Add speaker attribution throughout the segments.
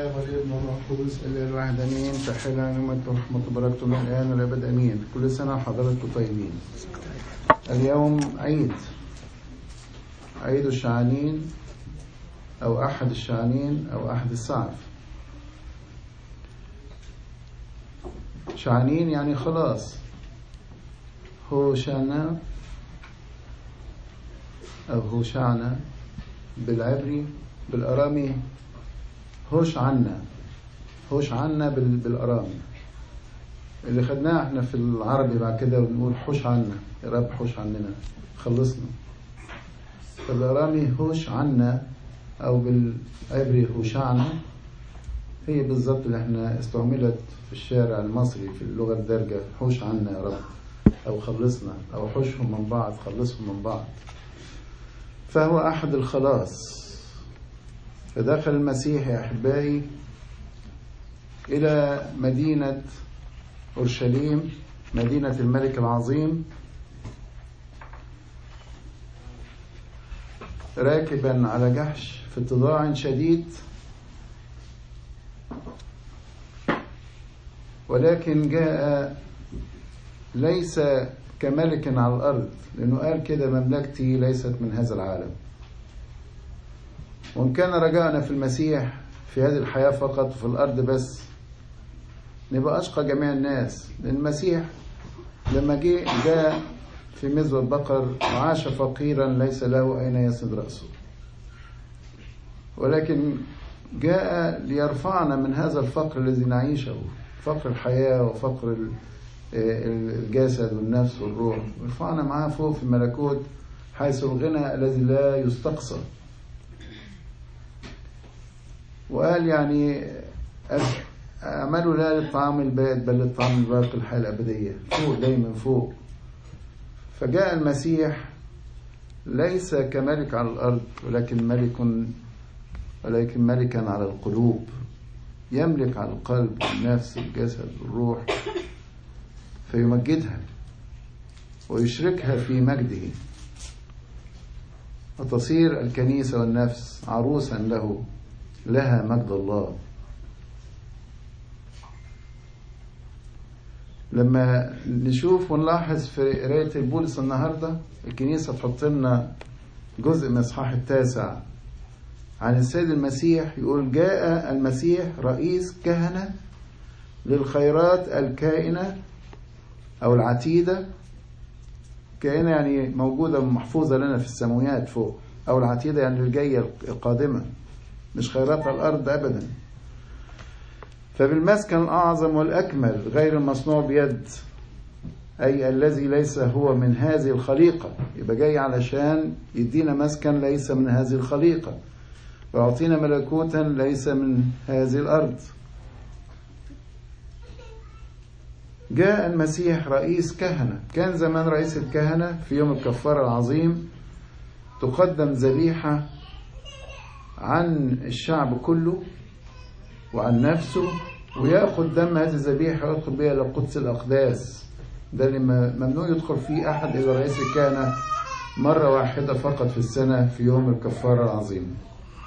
Speaker 1: الآب والابن والروح القدس الإله الواحد أمين تحل نعمة ورحمة وبركته من الآن والأبد أمين كل سنة وحضراتكم طيبين اليوم عيد عيد الشعانين أو أحد الشعانين أو أحد السعف شعانين يعني خلاص هوشانا أو هوشعنا بالعبري بالأرامي هوش عنا هوش عنا بالأرامي اللي خدناه احنا في العربي بعد كده ونقول حوش عنا يا رب حوش عننا خلصنا فالأرامي هوش عنا أو بالعبري هوشعنا هي بالظبط اللي احنا استعملت في الشارع المصري في اللغة الدارجة حوش عنا يا رب أو خلصنا أو حوشهم من بعض خلصهم من بعض فهو أحد الخلاص فدخل المسيح يا أحبائي إلى مدينة أورشليم مدينة الملك العظيم راكبا على جحش في اتضاع شديد ولكن جاء ليس كملك على الأرض لأنه قال كده مملكتي ليست من هذا العالم وإن كان رجاءنا في المسيح في هذه الحياة فقط وفي الأرض بس نبقى أشقى جميع الناس لأن المسيح لما جه جاء في مزوى البقر وعاش فقيرا ليس له أين يسند رأسه ولكن جاء ليرفعنا من هذا الفقر الذي نعيشه فقر الحياة وفقر الجسد والنفس والروح ويرفعنا معاه فوق في الملكوت حيث الغنى الذي لا يستقصى وقال يعني اعملوا لا للطعام البائد بل للطعام الباقي الحياة الأبدية فوق دايما فوق فجاء المسيح ليس كملك على الأرض ولكن ملك ولكن ملكا على القلوب يملك على القلب والنفس والجسد والروح فيمجدها ويشركها في مجده وتصير الكنيسة والنفس عروسا له لها مجد الله لما نشوف ونلاحظ في قراية البولس النهاردة الكنيسة تحط لنا جزء من الإصحاح التاسع عن السيد المسيح يقول جاء المسيح رئيس كهنة للخيرات الكائنة أو العتيدة كائنة يعني موجودة محفوظة لنا في السماويات فوق أو العتيدة يعني الجاية القادمة مش خيرات الأرض أبدا فبالمسكن الأعظم والأكمل غير المصنوع بيد أي الذي ليس هو من هذه الخليقة يبقى جاي علشان يدينا مسكن ليس من هذه الخليقة ويعطينا ملكوتا ليس من هذه الأرض جاء المسيح رئيس كهنة كان زمان رئيس الكهنة في يوم الكفارة العظيم تقدم ذبيحة عن الشعب كله وعن نفسه ويأخذ دم هذه الذبيحة ويدخل بها إلى قدس الأقداس ده اللي ممنوع يدخل فيه أحد إلى رئيس الكهنة مرة واحدة فقط في السنة في يوم الكفارة العظيم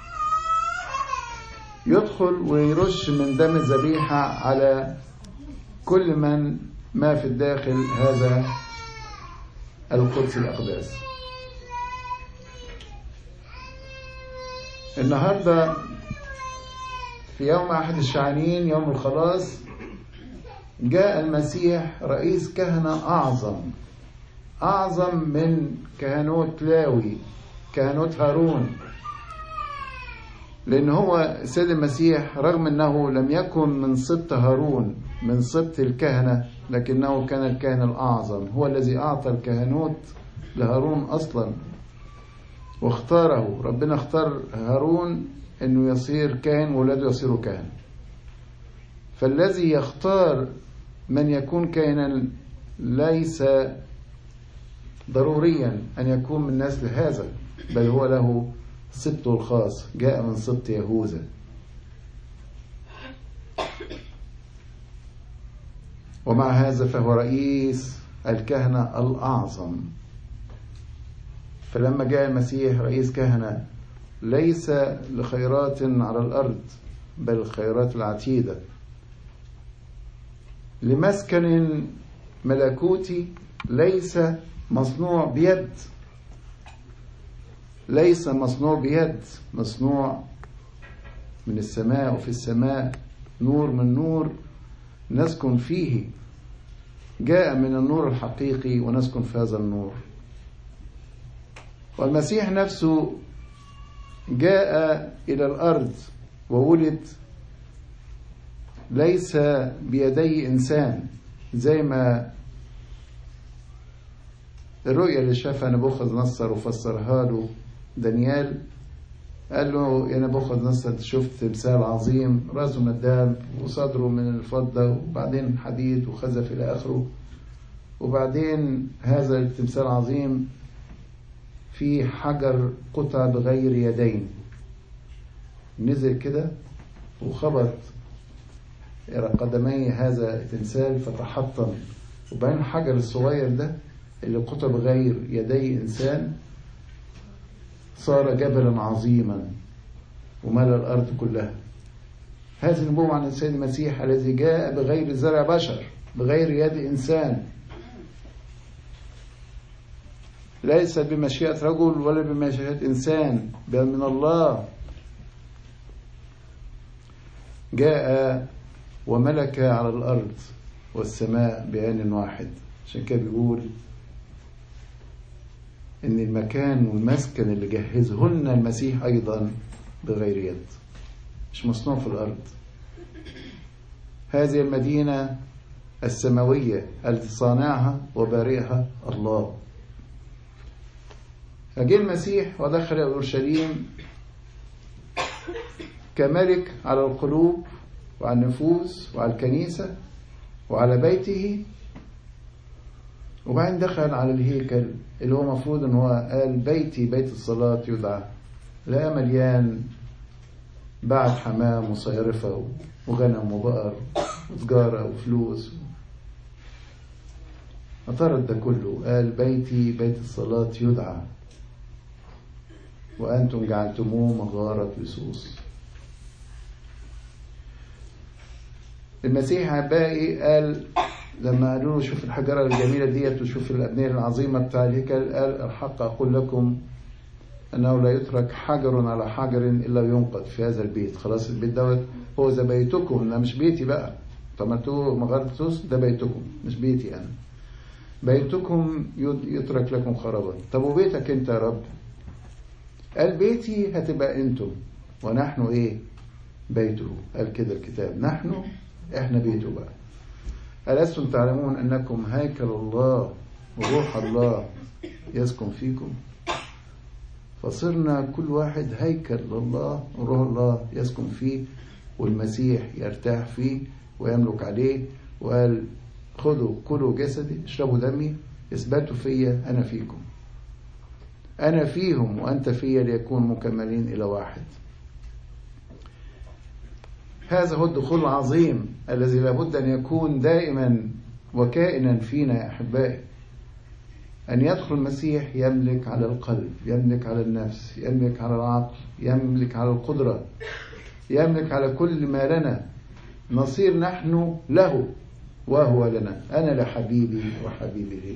Speaker 1: يدخل ويرش من دم الذبيحة على كل من ما في الداخل هذا القدس الأقداس النهاردة في يوم أحد الشعانين يوم الخلاص جاء المسيح رئيس كهنة أعظم أعظم من كهنوت لاوي كهنوت هارون لأن هو السيد المسيح رغم أنه لم يكن من سبط هارون من سبط الكهنة لكنه كان الكاهن الأعظم هو الذي أعطى الكهنوت لهارون أصلا واختاره ربنا اختار هارون أنه يصير كاهن وولاده يصيروا كاهن فالذي يختار من يكون كاهنا ليس ضروريا أن يكون من نسل هذا بل هو له سبطه الخاص جاء من سبط يهوذا ومع هذا فهو رئيس الكهنة الأعظم فلما جاء المسيح رئيس كهنة ليس لخيرات على الأرض بل الخيرات العتيدة لمسكن ملكوتي ليس مصنوع بيد ليس مصنوع بيد مصنوع من السماء وفي السماء نور من نور نسكن فيه جاء من النور الحقيقي ونسكن في هذا النور والمسيح نفسه جاء إلى الأرض وولد ليس بيدي إنسان زي ما الرؤية اللي شافها نبوخذ نصر وفسرها له دانيال قال له يا نبوخذ نصر شفت تمثال عظيم راسه من الذهب وصدره من الفضة وبعدين حديد وخزف إلى آخره وبعدين هذا التمثال عظيم في حجر قطع بغير يدين نزل كده وخبط إلى قدمي هذا التمثال فتحطم وبعدين الحجر الصغير ده اللي قطع بغير يدي إنسان صار جبلا عظيما وملى الأرض كلها هذه النبوة عن السيد المسيح الذي جاء بغير زرع بشر بغير يد إنسان ليس بمشيئة رجل ولا بمشيئة إنسان بل من الله جاء وملك على الأرض والسماء بعين واحد عشان كده بيقول إن المكان والمسكن اللي جهزهن المسيح أيضا بغير يد مش مصنوع في الأرض هذه المدينة السماوية التي صانعها وبارئها الله فجه المسيح ودخل اورشليم كملك على القلوب وعلى النفوس وعلى الكنيسة وعلى بيته وبعدين دخل على الهيكل اللي هو المفروض ان هو قال بيتي بيت الصلاة يدعى لا مليان بعد حمام وصيرفة وغنم وبقر وتجارة وفلوس اعترض ده كله قال بيتي بيت الصلاة يدعى وأنتم جعلتموه مغارة لصوص المسيح عبائي قال لما قالوا له شوف الحجرة الجميلة ديت وشوف الأبنية العظيمة بتاع الهيكل قال الحق أقول لكم أنه لا يترك حجر على حجر إلا ينقض في هذا البيت خلاص البيت دوت هو ده بيتكم ده مش بيتي بقى طمعتوه مغارة لصوص ده بيتكم مش بيتي أنا بيتكم يترك لكم خرابا طب وبيتك أنت يا رب قال بيتي هتبقى انتم ونحن ايه بيته قال كده الكتاب نحن احنا بيته بقى ألستم تعلمون أنكم هيكل الله وروح الله يسكن فيكم فصرنا كل واحد هيكل لله وروح الله يسكن فيه والمسيح يرتاح فيه ويملك عليه وقال خذوا كلوا جسدي اشربوا دمي اثبتوا فيا أنا فيكم أنا فيهم وأنت في ليكون مكملين إلى واحد هذا هو الدخول العظيم الذي لابد أن يكون دائما وكائنا فينا يا أحبائي أن يدخل المسيح يملك على القلب يملك على النفس يملك على العقل يملك على القدرة يملك على كل ما لنا نصير نحن له وهو لنا أنا لحبيبي وحبيبي لي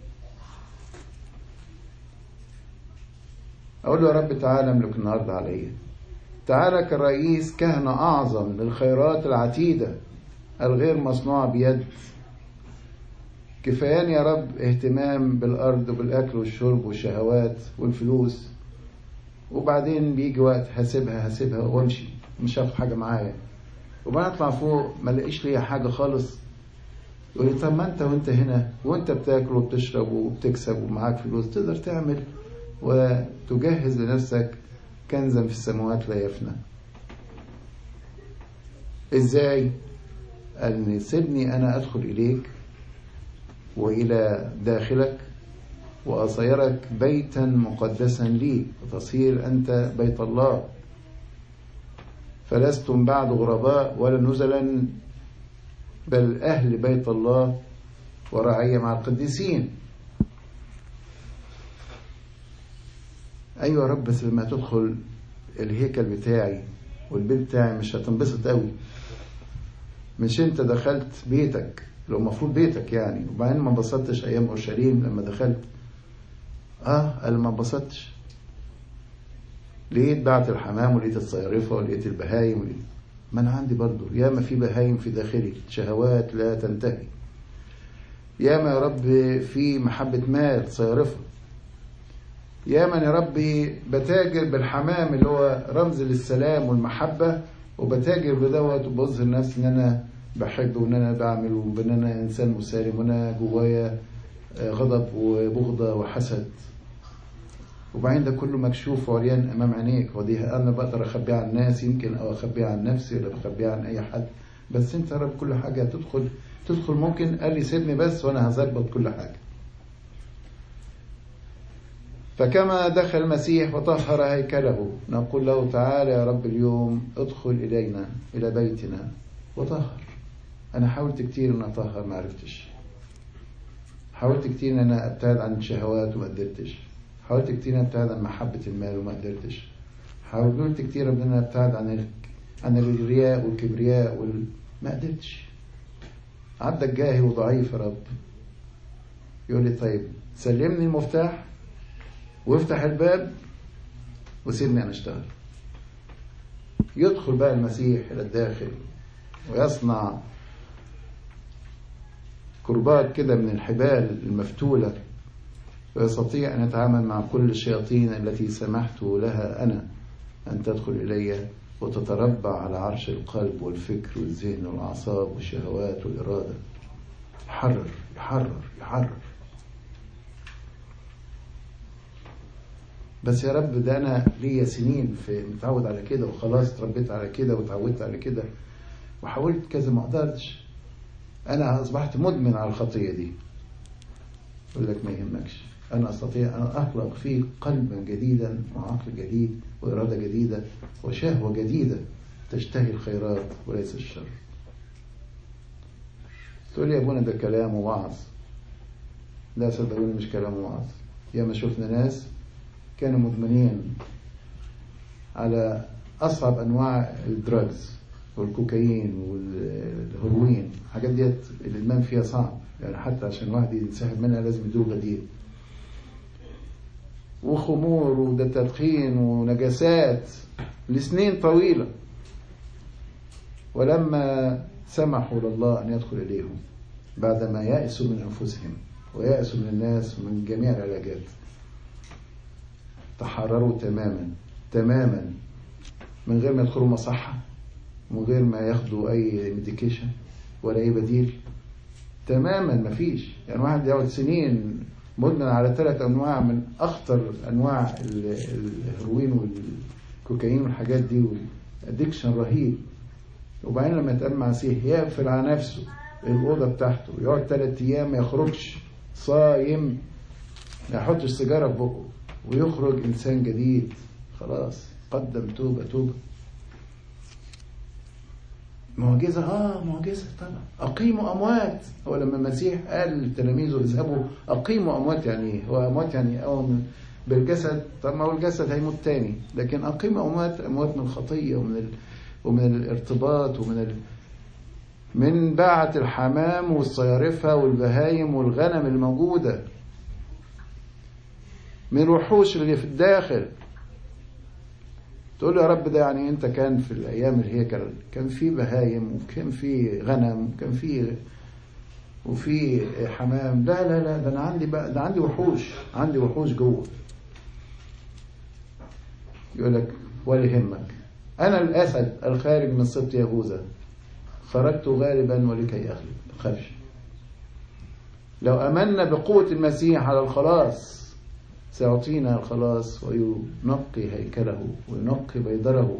Speaker 1: أقول له يا رب تعالى املك النهاردة عليا تعالى كرئيس كهنة أعظم للخيرات العتيدة الغير مصنوعة بيد كفايان يا رب اهتمام بالأرض وبالأكل والشرب والشهوات والفلوس وبعدين بيجي وقت هسيبها هسيبها وامشي مش هاخد حاجة معايا وبعدين اطلع فوق ما الاقيش ليا حاجة خالص يقول لي طب ما انت وانت هنا وانت بتاكل وبتشرب وبتكسب ومعاك فلوس تقدر تعمل وتجهز لنفسك كنزا في السماوات لا يفنى ازاي قال سيبني انا ادخل اليك والى داخلك واصيرك بيتا مقدسا لي وتصير انت بيت الله فلستم بعد غرباء ولا نزلا بل اهل بيت الله ورعيه مع القديسين أيوة يا رب بس لما تدخل الهيكل بتاعي والبيت بتاعي مش هتنبسط قوي مش انت دخلت بيتك لو المفروض بيتك يعني وبعدين ما انبسطتش ايام اورشليم لما دخلت اه انا ما انبسطتش لقيت بعت الحمام ولقيت الصيارفه ولقيت البهايم ولقيت ما انا عندي برضه ياما في بهايم في داخلي شهوات لا تنتهي ياما يا رب في محبة مال صيارفة ياما يا ربي بتاجر بالحمام اللي هو رمز للسلام والمحبة وبتاجر بدوت وبظهر نفسي ان انا بحب وان انا بعمل وان انا انسان مسالم وانا جوايا غضب وبغضة وحسد وبعدين ده كله مكشوف وعريان امام عينيك ودي انا بقدر اخبيها عن الناس يمكن او اخبيها عن نفسي ولا بخبيها عن اي حد بس انت يا رب كل حاجه تدخل تدخل ممكن قال لي سيبني بس وانا هظبط كل حاجه فكما دخل المسيح وطهر هيكله نقول له تعالى يا رب اليوم ادخل الينا الى بيتنا وطهر انا حاولت كتير ان اطهر ما عرفتش حاولت كتير ان انا ابتعد عن الشهوات وما قدرتش حاولت كتير ان ابتعد عن محبة المال وما قدرتش حاولت كتير ان انا ابتعد عن عن الرياء والكبرياء وال... ما قدرتش عبدك جاهي وضعيف يا رب يقول لي طيب سلمني المفتاح وافتح الباب وسيبني انا اشتغل يدخل بقى المسيح الى الداخل ويصنع كربات كده من الحبال المفتولة ويستطيع أن يتعامل مع كل الشياطين التي سمحت لها أنا أن تدخل إلي وتتربع على عرش القلب والفكر والذهن والأعصاب والشهوات والإرادة يحرر يحرر يحرر بس يا رب ده أنا ليا سنين في متعود على كده وخلاص اتربيت على كده وتعودت على كده وحاولت كذا ما قدرتش أنا أصبحت مدمن على الخطية دي يقول لك ما يهمكش أنا أستطيع أن أخلق فيك قلبا جديدا وعقل جديد وإرادة جديدة وشهوة جديدة تشتهي الخيرات وليس الشر تقول لي يا ابونا ده كلام ووعظ لا صدقوني مش كلام ووعظ ياما شفنا ناس كانوا مدمنين على أصعب أنواع الدراجز والكوكايين والهروين الحاجات ديت الإدمان فيها صعب يعني حتى عشان واحد ينسحب منها لازم يدوق غدير وخمور وده تدخين ونجاسات لسنين طويلة ولما سمحوا لله أن يدخل إليهم بعدما يأسوا من أنفسهم ويأسوا من الناس ومن جميع العلاجات تحرروا تماما تماما من غير ما يدخلوا مصحة من غير ما ياخدوا أي ميديكيشن ولا أي بديل تماما مفيش يعني واحد يقعد سنين مدمن على ثلاث انواع من اخطر انواع الهيروين والكوكايين والحاجات دي والادكشن رهيب وبعدين لما يتقابل مع مسيح يقفل على نفسه الاوضه بتاعته يقعد ثلاث ايام ما يخرجش صايم ما يحطش سيجاره في بقه ويخرج انسان جديد خلاص قدم توبه توبه معجزة آه معجزة طبعا أقيموا أموات هو لما المسيح قال لتلاميذه اذهبوا أقيموا أموات يعني إيه؟ هو أموات يعني أو بالجسد طب ما هو الجسد هيموت تاني لكن أقيموا أموات أموات من الخطية ومن ال... ومن الارتباط ومن ال... من باعة الحمام والصيارفة والبهايم والغنم الموجودة من الوحوش اللي في الداخل تقول له يا رب ده يعني انت كان في الايام الهيكل كان في بهايم وكان في غنم وكان في وفي حمام لا لا لا ده انا عندي بقى ده عندي وحوش عندي وحوش جوه يقول لك ولا يهمك انا الاسد الخارج من سبط يهوذا خرجت غالبا ولكي اغلب ما تخافش لو امنا بقوه المسيح على الخلاص سيعطينا الخلاص وينقي هيكله وينقي بيدره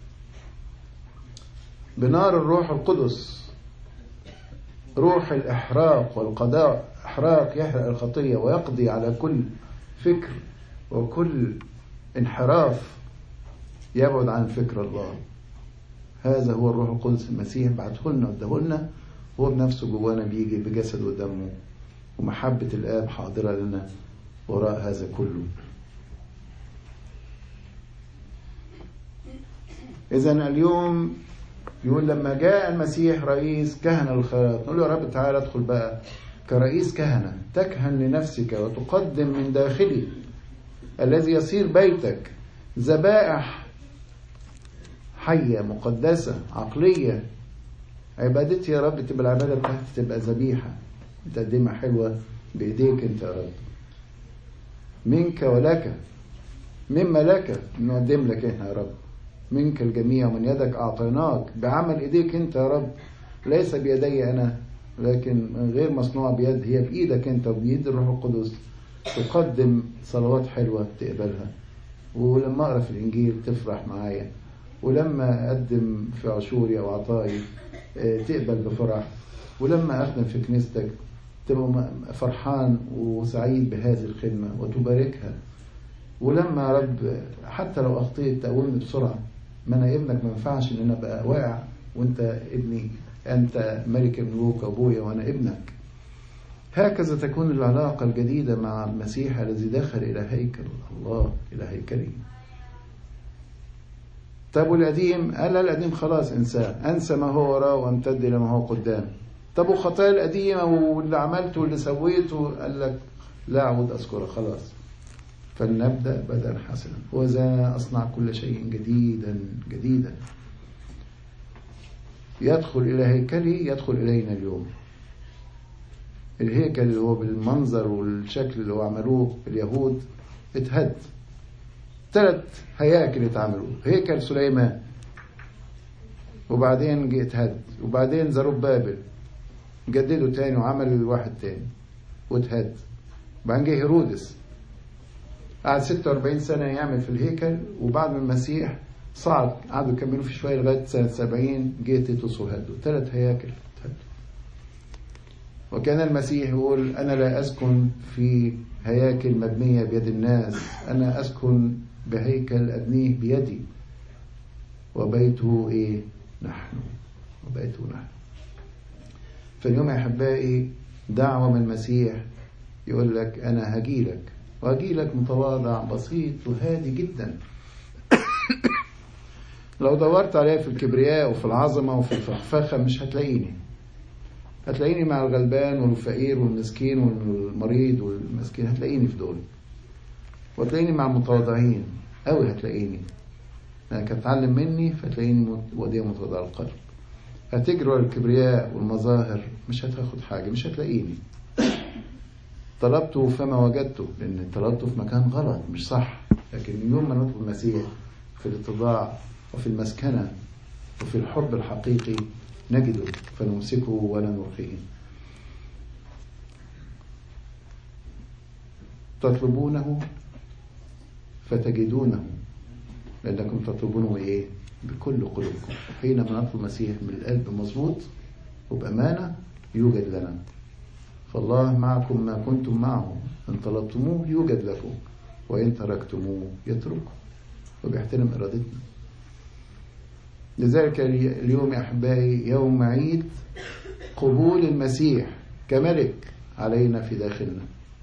Speaker 1: بنار الروح القدس روح الإحراق والقضاء إحراق يحرق الخطية ويقضي على كل فكر وكل انحراف يبعد عن فكر الله هذا هو الروح القدس المسيح بعته لنا واداه لنا هو بنفسه جوانا بيجي بجسد ودمه ومحبة الآب حاضرة لنا وراء هذا كله إذا اليوم يقول لما جاء المسيح رئيس كهنة الخيرات نقول له يا رب تعالى ادخل بقى كرئيس كهنة تكهن لنفسك وتقدم من داخلي الذي يصير بيتك ذبائح حية مقدسة عقلية عبادتي يا رب تبقى العبادة بتاعتي تبقى ذبيحة تقدمها حلوة بإيديك أنت يا رب منك ولك مما لك نقدم لك احنا يا رب منك الجميع ومن يدك أعطيناك بعمل إيديك أنت يا رب ليس بيدي أنا لكن غير مصنوع بيد هي بإيدك أنت وبيد الروح القدس تقدم صلوات حلوة تقبلها ولما أقرأ في الإنجيل تفرح معايا ولما أقدم في عشوري أو عطائي تقبل بفرح ولما أخدم في كنيستك تبقى فرحان وسعيد بهذه الخدمة وتباركها ولما يا رب حتى لو أخطيت تقومني بسرعة ما أنا ابنك ما ينفعش إن أنا أبقى واقع وأنت ابني أنت ملك الملوك أبويا وأنا ابنك هكذا تكون العلاقة الجديدة مع المسيح الذي دخل إلى هيكل الله إلى هيكله طب والقديم قال لا القديم خلاص انساه انسى ما هو وراه وامتد الى ما هو قدام طب وخطايا القديمه واللي عملته واللي سويته قال لك لا اعود اذكرها خلاص فلنبدا بدءا حسنا وذا اصنع كل شيء جديدا جديدا يدخل الى هيكلي يدخل الينا اليوم الهيكل اللي هو بالمنظر والشكل اللي هو عملوه اليهود اتهد ثلاث هياكل اتعملوا هيكل سليمان وبعدين جه اتهد وبعدين زربابل جددوا تاني وعملوا واحد تاني واتهد وبعدين جه هيرودس قعد 46 سنة يعمل في الهيكل وبعد ما المسيح صعد قعدوا يكملوا في شوية لغاية سنة 70 جه تيتوس وهدوا ثلاث هياكل اتهدوا وكان المسيح يقول أنا لا أسكن في هياكل مبنية بيد الناس أنا أسكن بهيكل أبنيه بيدي وبيته إيه نحن وبيته نحن فاليوم يا أحبائي دعوة من المسيح يقول لك أنا هجيلك وهجيلك متواضع بسيط وهادي جدا لو دورت عليا في الكبرياء وفي العظمة وفي الفخفخة مش هتلاقيني هتلاقيني مع الغلبان والفقير والمسكين والمريض والمسكين هتلاقيني في دول وتلاقيني مع المتواضعين أوي هتلاقيني لأنك هتتعلم مني فتلاقيني وديع متواضع القلب هتجري ورا الكبرياء والمظاهر مش هتاخد حاجة مش هتلاقيني طلبته فما وجدته لأن طلبته في مكان غلط مش صح لكن يوم ما نطلب المسيح في الاتضاع وفي المسكنة وفي الحب الحقيقي نجده فنمسكه ولا نلقيه تطلبونه فتجدونه لأنكم تطلبونه إيه؟ بكل قلوبكم حينما نطلب المسيح من القلب مظبوط وبأمانة يوجد لنا فالله معكم ما كنتم معه إن طلبتموه يوجد لكم وإن تركتموه يترككم وبيحترم إرادتنا لذلك اليوم يا أحبائي يوم عيد قبول المسيح كملك علينا في داخلنا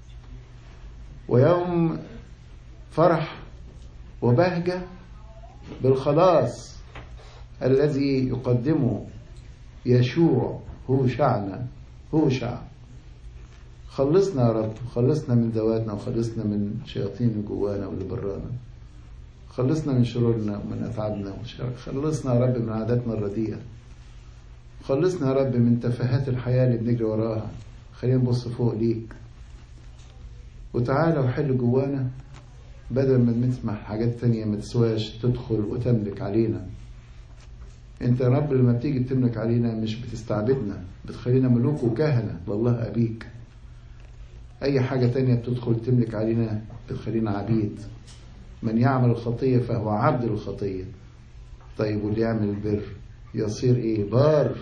Speaker 1: ويوم فرح وبهجة بالخلاص الذي يقدمه يشوع هو شعنا هو شع خلصنا يا رب خلصنا من ذواتنا وخلصنا من شياطين اللي جوانا واللي برانا خلصنا من شرورنا ومن أتعابنا خلصنا يا رب من عاداتنا الرديئة خلصنا يا رب من تفاهات الحياة اللي بنجري وراها خلينا نبص فوق ليك وتعالى وحل جوانا بدل ما نسمع حاجات تانية ما تسواش تدخل وتملك علينا انت يا رب لما بتيجي تملك علينا مش بتستعبدنا بتخلينا ملوك وكهنة لله أبيك أي حاجة تانية بتدخل تملك علينا بتخلينا عبيد من يعمل الخطية فهو عبد الخطية طيب واللي يعمل البر يصير ايه بار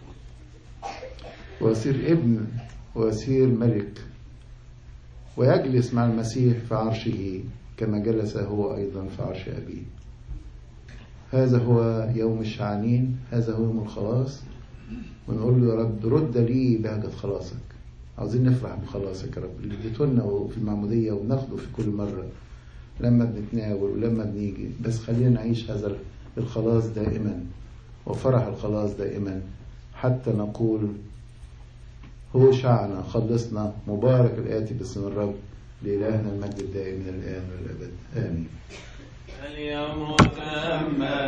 Speaker 1: ويصير ابن ويصير ملك ويجلس مع المسيح في عرشه كما جلس هو أيضا في عرش أبيه هذا هو يوم الشعانين هذا هو يوم الخلاص ونقول له يا رب رد لي بهجة خلاصك عاوزين نفرح بخلاصك يا رب اللي اديتولنا في المعمودية وبناخده في كل مرة لما بنتناول ولما بنيجي بس خلينا نعيش هذا الخلاص دائما وفرح الخلاص دائما حتى نقول هو شعنا خلصنا مبارك الآتي باسم الرب لإلهنا المجد الدائم من الآن والأبد آمين
Speaker 2: اليوم تم